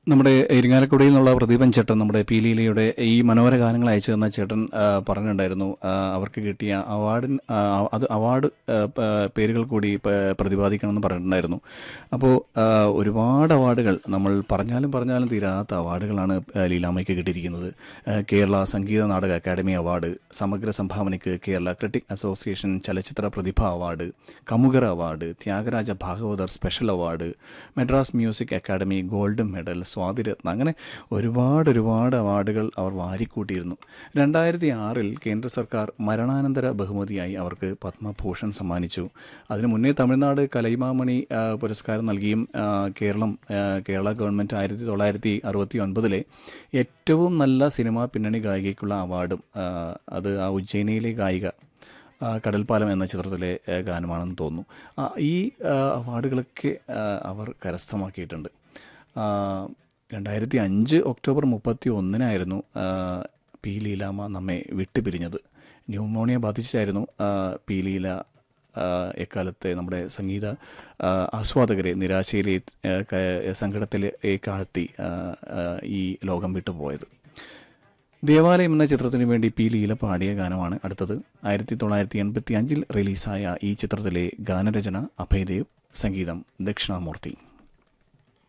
നമ്മുടെ ഇരിങ്ങാലക്കുടയിൽ നിന്നുള്ള പ്രദീപൻ ചേട്ടൻ നമ്മുടെ പീലീലയുടെ ഈ മനോഹര ഗാനങ്ങൾ അയച്ചു തന്ന ചേട്ടൻ ആ, പറഞ്ഞിട്ടുണ്ടായിരുന്നു ആ, അവർക്ക് കിട്ടിയ അവാർഡിന് ആ, അത് അവാർഡ് ആ, പ- പേരുകൾ കൂടി പ- പ്രതിപാദിക്കണമെന്ന് പറഞ്ഞിട്ടുണ്ടായിരുന്നു അപ്പോൾ ആ, ഒരുപാട് അവാർഡുകൾ നമ്മൾ പറഞ്ഞാലും പറഞ്ഞാലും തീരാത്ത അവാർഡുകളാണ് ആ, ലീലാമ്മയ്ക്ക് കിട്ടിയിരിക്കുന്നത് ആ, കേരള സംഗീത നാടക അക്കാദമി അവാർഡ് സമഗ്ര സംഭാവനയ്ക്ക് Kerala critic association Chalachitra Prathibha award Kamukar award Thyagaraja Bhagavathar special award Madras music academy gold medal Swathiratna അങ്ങനെ ഒരുപാട് ഒരുപാട് അവാർഡുകൾ അവർ വാരിക്കൂട്ടിയിരുന്നു രണ്ടായിരത്തി ആറിൽ കേന്ദ്ര സർക്കാർ മരണാനന്തര ബഹുമതിയായി അവർക്ക് പത്മഭൂഷൺ സമ്മാനിച്ചു അതിനു മുന്നേ തമിഴ്നാട് കലൈമാമണി ആ, പുരസ്കാരം നൽകിയും ആ, കേരളം ആ, കേരള ഗവൺമെൻറ് ആയിരത്തി തൊള്ളായിരത്തി അറുപത്തി ഒൻപതിലെ ഏറ്റവും നല്ല സിനിമാ പിന്നണി ഗായികയ്ക്കുള്ള അവാർഡും ആ, അത് ആ ഉജ്ജയിനിയിലെ ഗായിക ആ, കടൽപ്പാലം എന്ന ചിത്രത്തിലെ ആ, ഗാനമാണെന്ന് തോന്നുന്നു ആ, ഈ ആ, അവാർഡുകളൊക്കെ ആ, അവർ കരസ്ഥമാക്കിയിട്ടുണ്ട് ആ, രണ്ടായിരത്തി അഞ്ച് ഒക്ടോബർ മുപ്പത്തി ഒന്നിനായിരുന്നു ആ, പി ലീലാമ്മ നമ്മെ വിട്ടുപിരിഞ്ഞത് ന്യൂമോണിയ ബാധിച്ചായിരുന്നു ആ, പി ലീല ആ, എക്കാലത്തെ നമ്മുടെ സംഗീത ആ, ആസ്വാദകരെ നിരാശയിലെ ആ, ക- സങ്കടത്തിലേക്ക് ആഴ്ത്തി ആ, ആ, ഈ ലോകം വിട്ടുപോയത് ദേവാലയം എന്ന ചിത്രത്തിന് വേണ്ടി പി ലീല പാടിയ ഗാനമാണ് അടുത്തത് ആയിരത്തി തൊള്ളായിരത്തി എൺപത്തി അഞ്ചിൽ റിലീസായ ഈ ചിത്രത്തിലെ ഗാനരചന അഭയദേവ് സംഗീതം ദക്ഷിണാമൂർത്തി